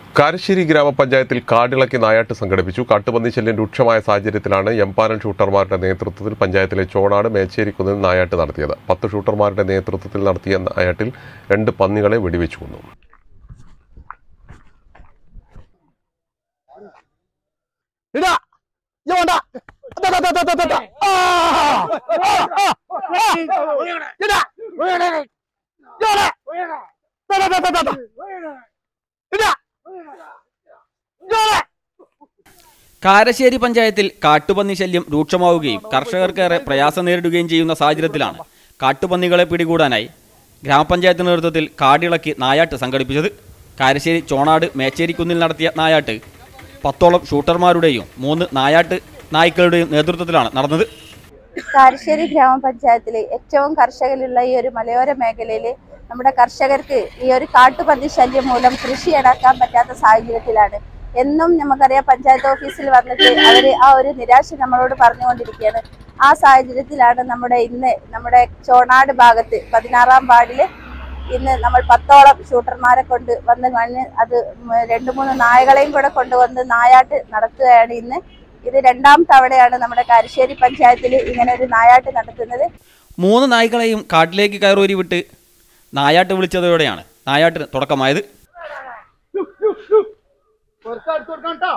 കാരശ്ശേരി ഗ്രാമപഞ്ചായത്തിൽ കാടിളക്കി നായാട്ട് സംഘടിപ്പിച്ചു കാട്ടുപന്നി ശല്യം രൂക്ഷമായ സാഹചര്യത്തിലാണ് എംപാനൽ ഷൂട്ടർമാരുടെ നേതൃത്വത്തിൽ പഞ്ചായത്തിലെ ചോണാട് മേച്ചേരിക്കുന്നിൽ നായാട്ട് നടത്തിയത് പത്ത് ഷൂട്ടർമാരുടെ നേതൃത്വത്തിൽ നടത്തിയ നായാട്ടിൽ രണ്ട് പന്നികളെ വെടിവെച്ചു കൊന്നു ഇടാ ഇയ്യ് വേണ്ട ദാ, ദാ, ദാ, ദാ, ദാ, ദാ, ദാ. ആ, ആ, ആ, ആ. ഇടാ. ഇയ്യ് വേണ്ട. ദാ, ദാ, ദാ, ദാ, ദാ, ദാ. ഇടാ. ഇയ്യ് വേണ്ട. കാരശ്ശേരി പഞ്ചായത്തിൽ കാട്ടുപന്നി ശല്യം രൂക്ഷമാവുകയും കർഷകർക്കേറെ പ്രയാസം നേരിടുകയും ചെയ്യുന്ന സാഹചര്യത്തിലാണ് കാട്ടുപന്നികളെ പിടികൂടാനായി ഗ്രാമപഞ്ചായത്ത് നേതൃത്വത്തിൽ കാടിളക്കി നായാട്ട് സംഘടിപ്പിച്ചത് കാരശ്ശേരി ചോണാട് മേച്ചേരിക്കുന്നിൽ നടത്തിയ നായാട്ട് പത്തോളം ഷൂട്ടർമാരുടെയും മൂന്ന് നായാട്ട് നായ്ക്കളുടെയും നേതൃത്വത്തിലാണ് നടന്നത് കാരശ്ശേരി ഗ്രാമപഞ്ചായത്തിൽ ഏറ്റവും കർഷകരുള്ള ഈ ഒരു മലയോര മേഖലയിൽ നമ്മുടെ കർഷകർക്ക് ഈ ഒരു കാട്ടുപന്നി ശല്യം മൂലം കൃഷി ഇടക്കാൻ പറ്റാത്ത സാഹചര്യത്തിലാണ് എന്നും നമുക്കറിയാം പഞ്ചായത്ത് ഓഫീസിൽ വന്നിട്ട് അവർ ആ ഒരു നിരാശ നമ്മളോട് പറഞ്ഞുകൊണ്ടിരിക്കുകയാണ് ആ സാഹചര്യത്തിലാണ് നമ്മുടെ ഇന്ന് നമ്മുടെ ചോണാട് ഭാഗത്ത് പതിനാറാം വാർഡിൽ ഇന്ന് നമ്മൾ പത്തോളം ഷൂട്ടർമാരെ കൊണ്ട് വന്ന് കഴിഞ്ഞ് അത് ഉം രണ്ട് മൂന്ന് നായകളെയും കൂടെ കൊണ്ടുവന്ന് നായാട്ട് നടത്തുകയാണ് ഇന്ന് ഇത് രണ്ടാം തവണയാണ് നമ്മുടെ കാരശ്ശേരി പഞ്ചായത്തിൽ ഇങ്ങനെ ഒരു നായാട്ട് നടത്തുന്നത് മൂന്ന് നായ്ക്കളെയും കാട്ടിലേക്ക് കയറൂരി വിട്ട് നായാട്ട് വിളിച്ചതോടെയാണ് നായാട്ടിന് തുടക്കമായത് കൊടുക്കാം, എടുത്ത് കൊടുക്കാം ട്ടോ.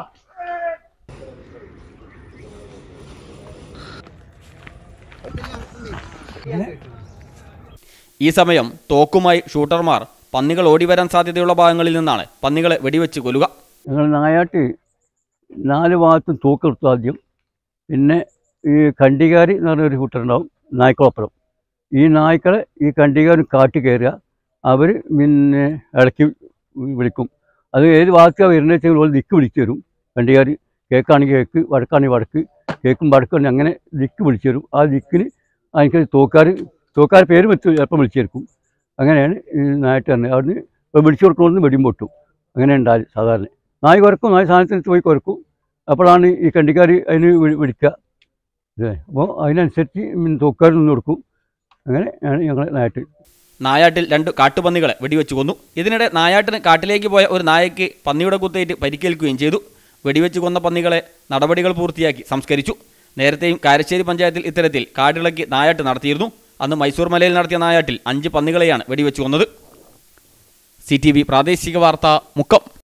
ഈ സമയം തോക്കുമായി ഷൂട്ടർമാർ പന്നികൾ ഓടിവരാൻ സാധ്യതയുള്ള ഭാഗങ്ങളിൽ നിന്നാണ് പന്നികളെ വെടിവെച്ച് കൊല്ലുക ഞങ്ങൾ നായാട്ട് നാല് ഭാഗത്തും തൂക്കെടുത്തു ആദ്യം പിന്നെ ഈ കണ്ടികാരി എന്ന് പറഞ്ഞൊരു കൂട്ടരുണ്ടാവും നായ്ക്കളപ്പുറം ഈ നായ്ക്കളെ ഈ കണ്ടികാരും കാട്ടി കയറുക അവർ പിന്നെ ഇടയ്ക്ക് വിളിക്കും അത് ഏത് ഭാഗത്താണ് വരുന്നത് വെച്ചാൽ ഓൾ ദിക്ക് വിളിച്ചു തരും കണ്ടികാർ കേക്കാണെങ്കിൽ കേക്ക് വടക്കാണെങ്കിൽ വടക്ക് കേക്കും വടക്കും അങ്ങനെ ദിക്ക് വിളിച്ചു തരും ആ ദിക്കിന് എനിക്ക് തോക്കാർ തോക്കാർ പേര് വെച്ച് ചിലപ്പോൾ വിളിച്ചു തരും അങ്ങനെയാണ് ഈ നായിട്ട് തന്നെ അവിടുന്ന് ഇപ്പോൾ വിളിച്ചു കൊടുക്കണമെന്ന് വെടിയും പൊട്ടും അങ്ങനെ ഉണ്ടായി സാധാരണ നായ് കുറക്കും നായ് സാധനത്തിന് പോയി കുറക്കും അപ്പോഴാണ് ഈ കണ്ടിക്കാർ അതിന് വി- വിളിക്കുക അപ്പോൾ അതിനനുസരിച്ച് തോക്കാർ നിന്ന് കൊടുക്കും അങ്ങനെ ആണ് ഞങ്ങൾ നായിട്ട് നായാട്ടിൽ രണ്ട് കാട്ടുപന്നികളെ വെടിവെച്ച് കൊന്നു ഇതിനിടെ നായാട്ടിന് കാട്ടിലേക്ക് പോയ ഒരു നായയ്ക്ക് പന്നിയുടെ കുത്തേറ്റ് പരിക്കേൽക്കുകയും ചെയ്തു വെടിവെച്ച് കൊന്ന പന്നികളെ നടപടികൾ പൂർത്തിയാക്കി സംസ്കരിച്ചു നേരത്തെയും കാരശ്ശേരി പഞ്ചായത്തിൽ ഇത്തരത്തിൽ കാടിളക്കി നായാട്ട് നടത്തിയിരുന്നു അന്ന് മൈസൂർ മലയിൽ നടത്തിയ നായാട്ടിൽ അഞ്ച് പന്നികളെയാണ് വെടിവെച്ച് കൊന്നത് സി പ്രാദേശിക വാർത്ത മുക്കം